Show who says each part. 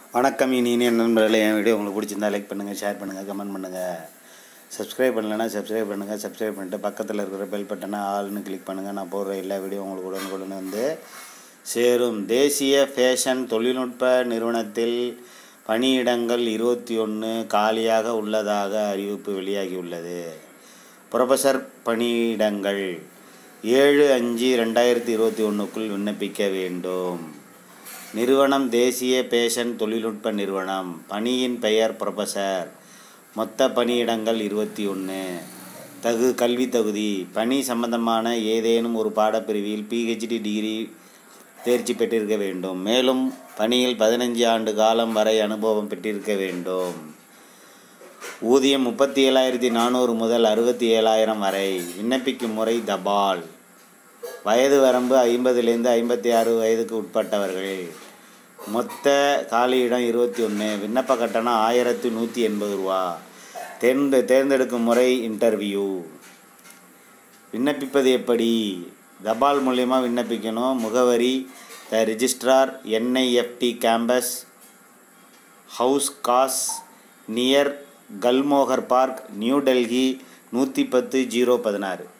Speaker 1: வணக்கம் இனி நண்பர்களே என் வீடியோ உங்களுக்கு பிடிச்சிருந்தா லைக் பண்ணுங்கள் ஷேர் பண்ணுங்கள் கமெண்ட் பண்ணுங்கள் சப்ஸ்கிரைப் பண்ணலைன்னா சப்ஸ்கிரைப் பண்ணுங்கள் சப்ஸ்கிரைப் பண்ணிட்டு பக்கத்தில் இருக்கிற பெல் பட்டனை ஆல்னு கிளிக் பண்ணுங்கள் நான் போடுற எல்லா வீடியோ உங்களுக்கு உடனுக்குடன் வந்து சேரும் தேசிய ஃபேஷன் தொழில்நுட்ப நிறுவனத்தில் பணியிடங்கள் இருபத்தி ஒன்று காலியாக உள்ளதாக அறிவிப்பு வெளியாகியுள்ளது ப்ரொஃபஸர் பணியிடங்கள் ஏழு அஞ்சு ரெண்டாயிரத்தி இருபத்தி ஒன்றுக்குள் விண்ணப்பிக்க வேண்டும் நிறுவனம் தேசிய பேஷன் தொழில்நுட்ப நிறுவனம் பணியின் பெயர் ப்ரொஃபஸர் மொத்த பணியிடங்கள் இருபத்தி ஒன்று தகு கல்வி தகுதி பணி சம்பந்தமான ஏதேனும் ஒரு பாடப்பிரிவில் பிஹெச்டி டிகிரி தேர்ச்சி பெற்றிருக்க வேண்டும் மேலும் பணியில் பதினஞ்சு ஆண்டு காலம் வரை அனுபவம் பெற்றிருக்க வேண்டும் ஊதியம் முப்பத்தி ஏழாயிரத்தி நானூறு முதல் அறுபத்தி ஏழாயிரம் வரை விண்ணப்பிக்கும் முறை தபால் வயது வரம்பு ஐம்பதுலேருந்து ஐம்பத்தி ஆறு வயதுக்கு உட்பட்டவர்கள் மொத்த காலியிடம் இருபத்தி ஒன்று விண்ணப்ப கட்டணம் ஆயிரத்தி நூற்றி எண்பது ரூபா தேர்ந்து தேர்ந்தெடுக்கும் முறை இன்டர்வியூ விண்ணப்பிப்பது எப்படி தபால் மூலயமா விண்ணப்பிக்கணும் முகவரி the registrar NIFT campus Hauz Khas near Gulmohar park New Delhi நூற்றி பத்து ஜீரோ பதினாறு